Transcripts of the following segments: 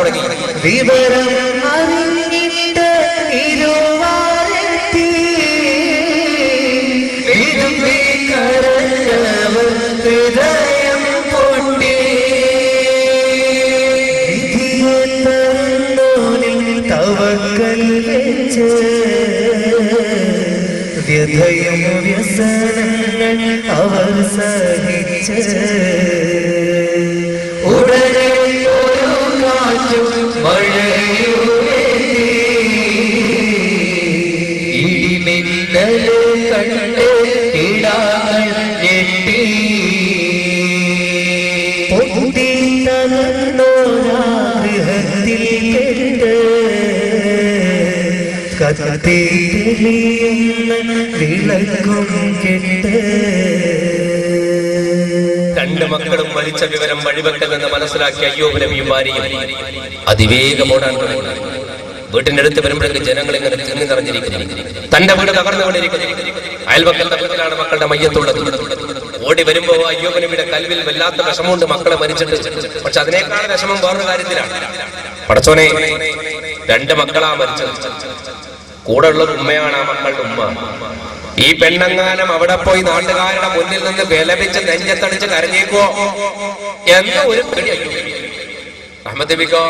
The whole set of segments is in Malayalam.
തുടങ്ങി വിവരം അറിഞ്ഞിട്ട് ഇരുവാരെത്തി വിരുമ്പി കരഞ്ഞവർ ഹൃദയം പൊട്ടി വിധിയെ തന്നോനിൽ തവക്കൽ വെച്ച് വ്യഥയും വ്യസനങ്ങൾ അവർ സഹിച്ച് ഉടനെ ഒരു കാറ്റും മഴയുമെത്തി ഇടിമിന്നല് കണ്ട് ഇടാങ്ങൾ ഞെട്ടി പൊട്ടി തകർന്നോരാ ഗൃഹത്തിൽ കെട്ട് കത്തി തെളിയുന്ന വിളക്കും കെട്ട് രണ്ട് മക്കളും മരിച്ച വിവരം വഴിവെക്കലെന്ന് മനസ്സിലാക്കിയ അയ്യോബ് നബിയും ഭാര്യയും അതിവേഗം ഓടാൻ തുടങ്ങി വീട്ടിന്റെ അടുത്ത് വരുമ്പോഴേക്ക് ജനങ്ങൾ ഇങ്ങനെ തിങ്ങി നിറഞ്ഞിരിക്കുന്നു തന്റെ വീട് തകർന്നുകൊണ്ടിരിക്കുന്നു അയൽവക്കത്തെ വീട്ടിലാണ് മക്കളുടെ മയ്യത്തുള്ളത് ഓടി വരുമ്പോ അയ്യോബ് നബിയുടെ കൽവിൽ വല്ലാത്ത വിഷമമുണ്ട് മക്കളെ മരിച്ചിട്ട് പക്ഷെ അതിനേക്കാൾ വിഷമം വേറൊരു കാര്യത്തിലാണ് പടച്ചോനെ രണ്ട് മക്കളാ മരിച്ചത് കൂടെ ഉള്ളത് ഉമ്മയാണ് ആ മക്കളുടെ ഉമ്മ ഈ പെണ്ണങ്ങാനം അവിടെ പോയി നാട്ടുകാരുടെ മുന്നിൽ നിന്ന് വിലപിച്ച് നെഞ്ചത്തടിച്ച് കരഞ്ഞേക്കോ എന്ന ഒരു പേടി അയ്യോ അഹമ്മദ് നബിക്കോ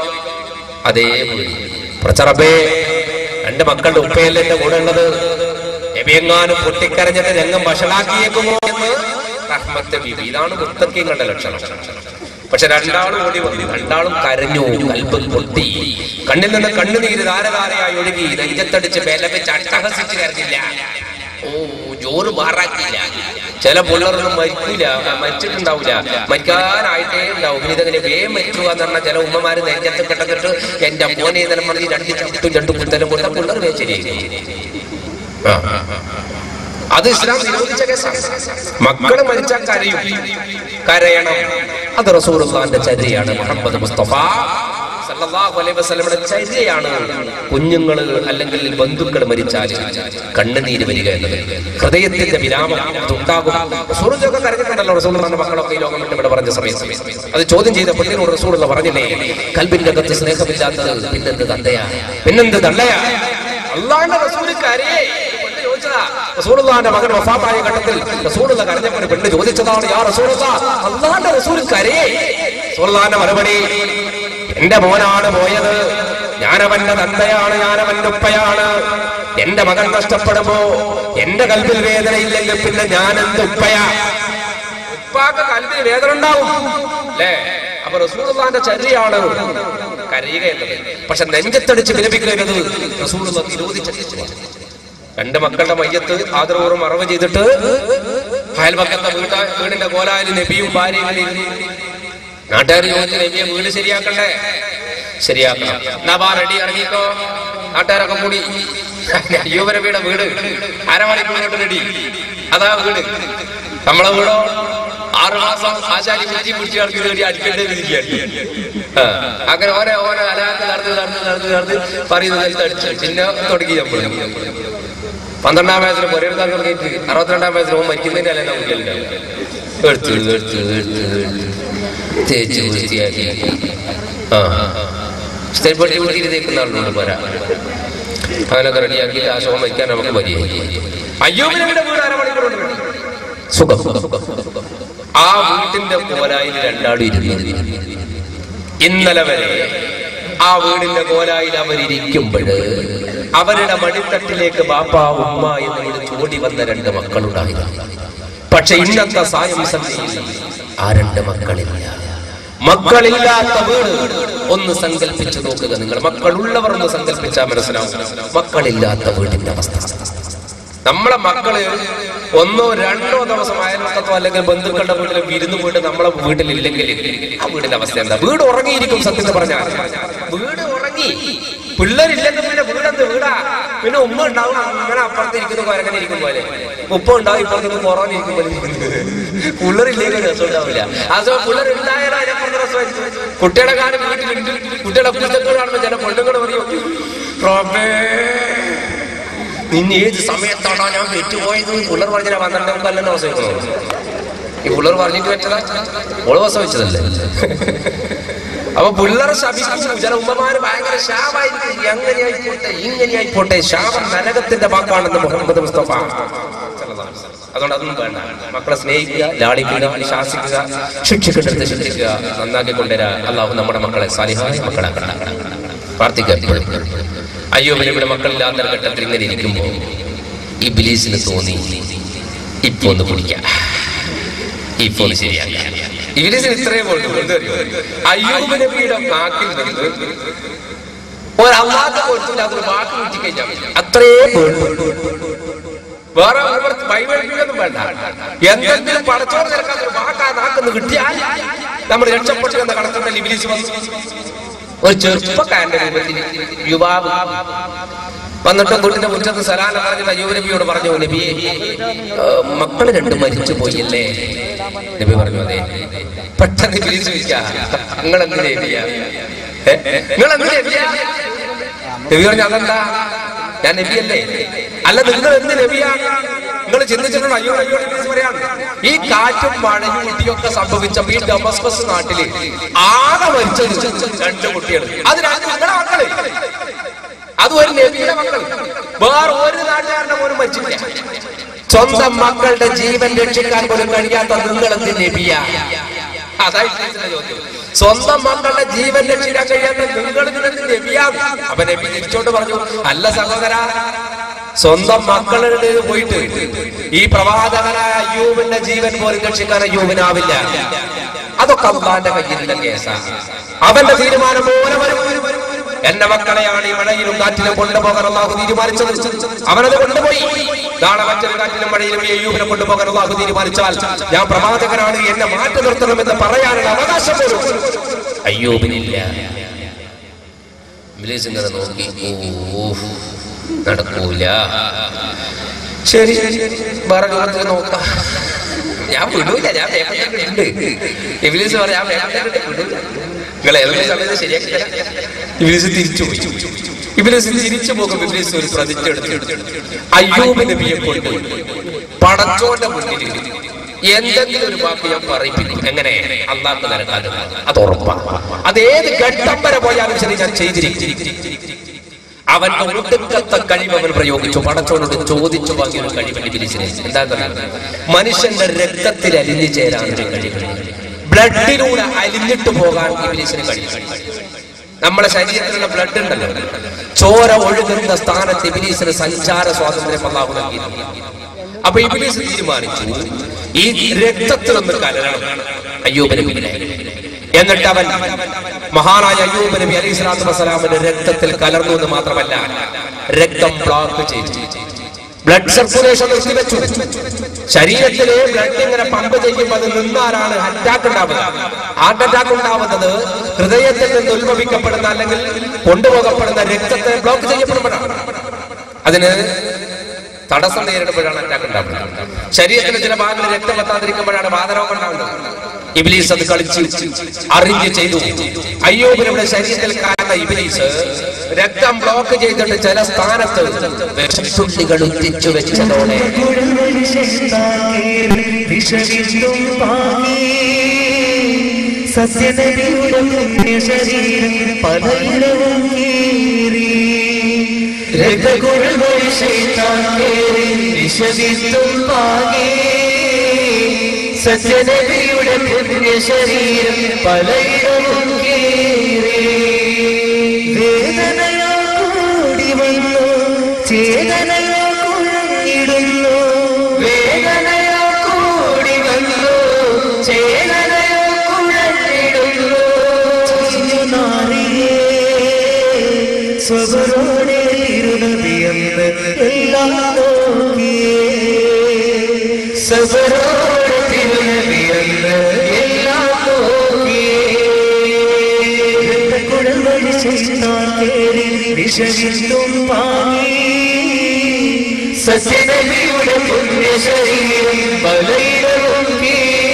അതേ പേടി പ്രച്ചറബേ രണ്ട് മക്കളുടെ ഉപ്പയല്ലേ എന്റെ കൂടെ ഉള്ളത് എബിയെങ്ങാനും പൊട്ടിക്കരഞ്ഞിട്ട് രംഗം വഷളാക്കിയേക്കുമോ എന്ന് റഹ്മത്ത് ബിബി ഇതാണ് മുത്തക്കിങ്ങളുടെ ലക്ഷണം പക്ഷെ രണ്ടാളും ഓടി വന്നു രണ്ടാളും കരഞ്ഞു കൽബ് പൊട്ടി കണ്ണിൽ നിന്ന് കണ്ണുനീര് ധാരധാരയായി ഒഴുകി നെഞ്ചത്തടിച്ച് വിലപിച്ച് അട്ടഹസിച്ച് കരഞ്ഞില്ല ഓ ജോറ് മാറാക്കില്ല ചില പിള്ളേരൊന്നും മരിക്കൂല മരിച്ചിട്ടുണ്ടാവില്ല മരിക്കാനായിട്ടേ ഉണ്ടാവും പിന്നെ ഇതങ്ങനെ വേഗം മരിക്കുക എന്ന് പറഞ്ഞാൽ ചില ഉമ്മമാര് നെഞ്ചത്ത് കിടന്നിട്ട് എന്റെ മോനെ ഇന്നലെ പറഞ്ഞ് രണ്ട് ചുട്ടും രണ്ടു കുത്തലും കൊടുത്ത പിള്ളേർ വേഗം ശരിയായി ആ, ആ, ആ. അത് ഇസ്ലാം നിരോധിച്ച കേസാണ് മക്കള് മരിച്ചാൽ കരയും കരയണം അത് റസൂലുള്ളാന്റെ ചര്യയാണ് മുഹമ്മദ് മുസ്തഫ സല്ലല്ലാഹു അലൈഹി വസല്ലമയുടെ ചര്യയാണ് കുഞ്ഞുങ്ങൾ അല്ലെങ്കിൽ ബന്ധുക്കൾ മരിച്ചാൽ കണ്ണുനീര് വരിക എന്നത് ഹൃദയത്തിന്റെ വിരാമം അതുണ്ടാകും റസൂലൊക്കെ കരഞ്ഞിട്ടുണ്ടല്ലോ റസൂലുള്ളാന്റെ മക്കളൊക്കെ ഈ ലോകം വിട്ട് ഇവിടെ പറഞ്ഞ സമയത്ത് അത് ചോദ്യം ചെയ്ത പെണ്ണിനോട് റസൂലുള്ള പറഞ്ഞില്ലേ കൽബിന്റെ അകത്ത് സ്നേഹമില്ലാത്തത് പിന്നെന്ത് തന്തയാ പിന്നെന്ത് തള്ളയാ അള്ളാന്റെ റസൂല് കരയേ പെണ്ണ് ചോദിച്ചതാ റസൂലുള്ളാന്റെ മകൻ വഫാത്തായ ഘട്ടത്തിൽ റസൂലുള്ള കരഞ്ഞപ്പോൾ പെണ്ണ് ചോദിച്ചതാണ് യാ റസൂലുള്ള അള്ളാന്റെ റസൂൽ കരയേ റസൂലുള്ളാന്റെ മറുപടി എന്റെ മോനാണ് പോയത് ഞാനവന്റെ തന്തയാണ് ഞാനവന്റെ ഉപ്പയാണ് എന്റെ മകൻ നഷ്ടപ്പെടുമ്പോ എന്റെ കൽവിൽ വേദനയില്ലെങ്കിൽ പിന്നെ ഞാൻ എന്ത് ഉപ്പയാ ഉപ്പാക്ക് കൽവിൽ വേദന ഉണ്ടാവും അല്ലേ അപ്പൊ റസൂലുള്ളാന്റെ ചര്യയാണ് കരയുക എന്നത് പക്ഷെ നെഞ്ചത്തടിച്ച് വിലപിക്കരുത് റസൂലുള്ള നിരോധിച്ച കേസുമാണ്. രണ്ട് മക്കളുടെ മയ്യത്ത് ആദരവൂറും മറവ് ചെയ്തിട്ട് അയൽപക്കത്തെ വീട്ട വീടിന്റെ കോലായിൽ നബിയും ഭാര്യയും ഇരുന്നു. നാട്ടുകാർ ചോദിച്ചു നബിയെ വീട് ശരിയാക്കണ്ടേ ശരിയാക്കണം എന്നാ ബാ റെഡി ഇറങ്ങിക്കോ നാട്ടുകാരൊക്കെ കൂടി അയ്യൂബരബിയുടെ വീട് അരമണിക്കൂർ റെഡി അതാ വീട് നമ്മളെ വീടോ ആറ് മാസം ആശാരി കുറ്റി പിടിച്ച് നടത്തി വേണ്ടി അടിക്കേണ്ടി വിധിക്കുകയാണ് ആ, അങ്ങനെ ഓരോ ഓരോ അലാക്ക് നടന്ന് നടന്ന് നടന്ന് നടന്ന് പറയുന്നത് സ്ഥലത്ത് അടിച്ചു പിന്നെ തുടങ്ങി നമ്മൾ പന്ത്രണ്ടാം വയസ്സിൽ പൊരയെടുക്കാൻ തുടങ്ങിയിട്ട് അറുപത്തിരണ്ടാം വയസ്സിൽ ഓൻ മരിക്കുന്നതിന്റെ അല്ല കുട്ടികളുണ്ടാവും എടുത്ത് എടുത്ത് എടുത്ത് എടുത്ത് തേച്ച് വൃത്തിയാക്കി ആ സ്റ്റെപ്പൊട്ടി കൂട്ടിയിട്ട് തേക്കുന്ന ആളുണ്ട് പോരാ അങ്ങനൊക്കെ റെഡിയാക്കി ആ ശോഭം വയ്ക്കാൻ നമുക്ക് മതിയായി അയ്യോബിനെ വീട് അരമണിക്കൂർ കൊണ്ട് ready. സുഖം ആ വീട്ടിന്റെ കോലായിൽ രണ്ടാളും ഇരുന്നു ഇന്നലെ വരെ ആ വീടിന്റെ കോലായിൽ അവരിയ്ക്കുമ്പോൾ അവരുടെ മടിത്തട്ടിലേക്ക് ബാപ്പ ഉമ്മ എന്ന് വിളിച്ച് ഓടി വന്ന രണ്ട് മക്കളുണ്ടായിരുന്നു പക്ഷെ ഇന്നത്തെ സായം സന്ധ്യയിൽ ആ രണ്ട് മക്കളില്ല മക്കളില്ലാത്ത വീട് ഒന്ന് സങ്കല്പിച്ചു നോക്കുക നിങ്ങൾ മക്കളുള്ളവർ ഒന്ന് സങ്കല്പിച്ചാൽ മനസ്സിലാവും മക്കളില്ലാത്ത വീടിന്റെ അവസ്ഥ നമ്മളെ മക്കള് ഒന്നോ രണ്ടോ ദിവസം അയൽവക്കത്തോ അല്ലെങ്കിൽ ബന്ധുക്കളുടെ വീട്ടിൽ വിരുന്ന് പോയിട്ട് നമ്മളെ വീട്ടിലില്ലെങ്കിൽ ആ വീടിന്റെ അവസ്ഥ എന്താ വീട് ഉറങ്ങിയിരിക്കും സത്യത്തെ പറഞ്ഞാൽ വീട് ഉറങ്ങി പിള്ളേരില്ലെങ്കിൽ പിന്നെ വീടെന്ത് വീടാ പിന്നെ ഉമ്മ ഉണ്ടാവും അങ്ങനെ അപ്പുറത്തിരിക്കുന്നു കൊരങ്ങനെ ഇരിക്കും പോലെ ഉപ്പ ഉണ്ടാവും ഇപ്പുറത്ത് കുറവാനിരിക്കും പോലെ പിള്ളേരില്ലെങ്കിൽ രസം ഉണ്ടാവില്ല അത് പിള്ളേർ ഉണ്ടായാലും അതിനപ്പുറത്ത് രസമായിരിക്കും കുട്ടികളെ കാലം വീട്ടിലുണ്ട് കുട്ടികളെ പുസ്തകങ്ങൾ കാണുമ്പോൾ ചില പെണ്ണുങ്ങൾ പറയും "റബ്ബേ, നിന്നെ ഏത് സമയത്താണോ ഞാൻ പെറ്റുപോയത് പിള്ളേർ പറഞ്ഞ പന്ത്രണ്ട് കൊല്ലം പ്രസവിക്കുന്നത് ഈ പിള്ളേർ പറഞ്ഞിട്ട് വെച്ചതാ ഓള് പ്രസവിച്ചതല്ലേ അപ്പൊ പിള്ളേരെ ശപിക്കും ചില ഉമ്മമാര് ഭയങ്കര ശാപായിരിക്കും എങ്ങനെയായിപ്പോട്ടെ ഇങ്ങനെയായിപ്പോട്ടെ ശാപം നരകത്തിന്റെ വാക്കാണെന്ന് മുഹമ്മദ് മുസ്തഫ അതുകൊണ്ട് അതൊന്നും വേണ്ട മക്കളെ സ്നേഹിക്കുക ലാളിക്കുക ശാസിക്കുക ശിക്ഷിക്കേണ്ടത് ശിക്ഷിക്കുക നന്നാക്കി കൊണ്ടുവരാ അള്ളാഹു നമ്മുടെ മക്കളെ സാലിഹായ മക്കളാക്കണം പ്രാർത്ഥിക്കുക എപ്പോഴും. അയ്യോബിന് ഇവിടെ മക്കളില്ലാത്ത ഒരു ഘട്ടത്തിൽ ഇങ്ങനെ ഇരിക്കുമ്പോ ഈ ബിലീസിന് തോന്നി ഇപ്പൊ ഒന്ന് കുടിക്കാം ഇപ്പൊ ഒന്ന് ശരിയാക്കാം ഇബിലീസിന് ഇത്രയും കൊണ്ട് അയ്യൂബ് നബിയുടെ നാക്കിൽ നിന്ന് ഒരു അള്ളാഹ് കൊടുത്തില്ല അതൊരു വാക്ക് കിട്ടിക്കഴിഞ്ഞാൽ മതി. അത്രേ വേണ്ടു വേറെ ഒരു ബൈബിളൊന്നും വേണ്ട എന്തെങ്കിലും പടച്ചോട് നിരക്കാൻ ഒരു വാക്കാ നാക്കെന്ന് കിട്ടിയാൽ നമ്മൾ രക്ഷപ്പെട്ടു എന്ന കടത്തുന്ന ഇബിലീസ് വന്നു ഒരു ചെറുപ്പക്കാരന്റെ രൂപത്തിൽ യുവാവ് വന്നിട്ട് വീട്ടിന്റെ മുറ്റത്ത് സലാല പറഞ്ഞിട്ട് അയ്യൂബ് നബിയോട് പറഞ്ഞു നബിയെ ഏഹ്, മക്കള് രണ്ടും മരിച്ചു പോയല്ലേ നബി പറഞ്ഞു അതെ പെട്ടെന്ന് ഇബിലീസ് ചോദിക്കാ നിങ്ങൾ എന്ത് നബിയാ നിങ്ങൾ എന്ത് നബിയാ നബി പറഞ്ഞു അതെന്താ ഞാൻ നബിയല്ലേ അല്ല നിങ്ങൾ എന്ത് നബിയാ നിങ്ങൾ ചിന്തിച്ചിട്ടുണ്ടോ അയ്യോ അയ്യോ ഇബ്ലീസ് പറയാണ് ഈ കാറ്റും മഴയും ഇടിയൊക്കെ സംഭവിച്ചപ്പോ ഈ ഡൊമസ്കസ് നാട്ടില് ആകെ മരിച്ചത് രണ്ട് കുട്ടികൾ അതിനകത്ത് നിങ്ങളെ മക്കള് അത് ഒരു നബിയുടെ മക്കൾ വേറെ ഒരു നാട്ടുകാരന്റെ പോലും മരിച്ചില്ല സ്വന്തം മക്കളുടെ ജീവൻ രക്ഷിക്കാൻ പോലും കഴിയാത്ത നിങ്ങൾ എന്ത് നബിയാ അതായി ചോദ്യം സ്വന്തം മക്കളുടെ ജീവൻ രക്ഷിക്കാൻ കഴിയാത്ത നിങ്ങൾ ഇതിനെന്ത് നബിയാകും അപ്പൊ നബി തിരിച്ചോണ്ട് പറഞ്ഞു അല്ല സഹോദര സ്വന്തം മക്കളുടെ പോയിട്ട് ഈ പ്രവാചകനായ അയ്യൂബിന്റെ ജീവൻ പോലും രക്ഷിക്കാൻ അയ്യൂബിനാവില്ല അതൊക്കെ അള്ളാന്റെ കയ്യിലുള്ള കേസാണ് അവന്റെ തീരുമാനം പോലെ വരും എന്റെ മക്കളെയാണ് ഈ മഴയിലും കാറ്റിലും കൊണ്ടുപോകാൻ അള്ളാഹു തീരുമാനിച്ചത് അവനത് കൊണ്ടുപോയി നാളെ മറ്റൊരു കാറ്റിലും മഴയിലും ഈ അയ്യൂബിനെ കൊണ്ടുപോകാൻ അള്ളാഹു തീരുമാനിച്ചാൽ ഞാൻ പ്രവാചകനാണ് എന്നെ മാറ്റി നിർത്തണമെന്ന് പറയാനുള്ള അവകാശം പോലും അയ്യൂബിനില്ല ഇബ്ലീസ് ഇങ്ങനെ നോക്കി ഓ നടക്കൂല ശരി വേറെ രൂപത്തിൽ നോക്കാം ഞാൻ വിടൂല ഞാൻ വേഗത്തിലുണ്ട് ഇബിലിസ് പറയാം ഞാൻ വേഗത്തിലുണ്ട് വിടൂല നിങ്ങൾ ഏതെങ്കിലും സമയത്ത് ശരിയാക്കി തരാം ഇബിലിസ് തിരിച്ചു പോയി ഇബിലിസ് തിരിച്ചു പോകും ഇബിലിസ് ഒരു പ്രതിജ്ഞ എടുത്തു അയ്യൂബ് നബിയെ കൊണ്ട് പടച്ചോന്റെ മുന്നിൽ എന്തെങ്കിലും ഒരു വാക്ക് ഞാൻ പറയിപ്പിക്കും എങ്ങനെ അള്ളാഹ് നിരക്കാതെ അത് ഉറപ്പാണ് അത് ഏത് ഘട്ടം വരെ പോയാലും ശരി ഞാൻ ചെയ്തിരിക്കും അവന്റെ ഒടുക്കത്തെ കഴിവ് അവൻ പ്രയോഗിച്ചു പടച്ചോനോട് ചോദിച്ചു വാങ്ങിയ ഒരു കഴിവിന്റെ ബിലിസിനെ എന്താ മനുഷ്യന്റെ രക്തത്തിൽ അലിഞ്ഞു ചേരാൻ ഒരു കഴിവ് ബ്ലഡിലൂടെ അലിഞ്ഞിട്ട് പോകാൻ ഇബിലിസിന് കഴിയും നമ്മുടെ ശരീരത്തിലുള്ള ബ്ലഡ് ഉണ്ടല്ലോ ചോര ഒഴുകുന്ന സ്ഥാനത്ത് ഇബിലീസിന് സഞ്ചാര സ്വാതന്ത്ര്യം അള്ളാഹു നൽകിയിരുന്നു അപ്പൊ ഇബിലീസ് തീരുമാനിച്ചു ഈ രക്തത്തിലൊന്ന് കലരണം അയ്യൂബ് നബിയിലെ എന്നിട്ട് അവൻ മഹാനായ അയ്യൂബ് നബി അലൈഹി സ്വലാത്തു വസ്സലാമിന്റെ രക്തത്തിൽ കലർന്നു എന്ന് മാത്രമല്ല രക്തം ബ്ലോക്ക് ചെയ്തു ബ്ലഡ് സർക്കുലേഷൻ നിർത്തിവെച്ചു ശരീരത്തിലെ ബ്ലഡ് ഇങ്ങനെ പമ്പ് ചെയ്യുമ്പോൾ അത് നിന്നാലാണ് അറ്റാക്ക് ഉണ്ടാവുക ഹാർട്ട് അറ്റാക്ക് ഉണ്ടാവുന്നത് ഹൃദയത്തിൽ നിന്ന് ഉത്ഭവിക്കപ്പെടുന്ന അല്ലെങ്കിൽ കൊണ്ടുപോകപ്പെടുന്ന രക്തത്തെ ബ്ലോക്ക് ചെയ്യപ്പെടുമ്പോഴാണ് അതിന് തടസ്സം നേരിടുമ്പോഴാണ് അറ്റാക്ക് ഉണ്ടാവുന്നത് ശരീരത്തിന്റെ ചില ഭാഗങ്ങളിൽ രക്തം എത്താതിരിക്കുമ്പോഴാണ് വാതരോഗം ഉണ്ടാവുന്നത് ഇബിലീസ് അത് കളിച്ച് അറിഞ്ഞ് ചെയ്തു അയ്യോബിനുടെ ശരീരത്തിൽ കാണുന്ന ഇബിലീസ് രക്തം ബ്ലോക്ക് ചെയ്തിട്ട് ചില സ്ഥാനത്ത് വിഷത്തുള്ളികൾ ഉറ്റിച്ചു വെച്ചതോടെ വിഷവിന്തും പാകി സസ്യനദിയുടെ പുണ്യ ശരീരം പലയിടവും കീറി രക്തകുഴൽ വഴി ശൈത്താൻ കേറി വിഷവിന്തും പാകി സസ്യനദിയുടെ പുണ്യ ശരീരം പലയിടവും കീറി വേദനയോ കൂടി വന്നു ചേതനയോ കുഴങ്ങിടുന്നു വേദനയോ കൂടി വന്നു ചേതനയോ കുഴങ്ങിടുന്നു നാറിയേ സ്വബരോടെ തിരുനദിയെന്ന് എല്ലാം നോക്കിയേ സ്വബരോടെ തിരുനദിയെന്ന് എല്ലാം നോക്കിയേ കുഴൽ വഴി ചെയ്താൽ കേറി വിഷവിന്തും പാങ്ങി സസ്യനദിയുടെ പുണ്യ ശരീരം പലയിടവും കീറി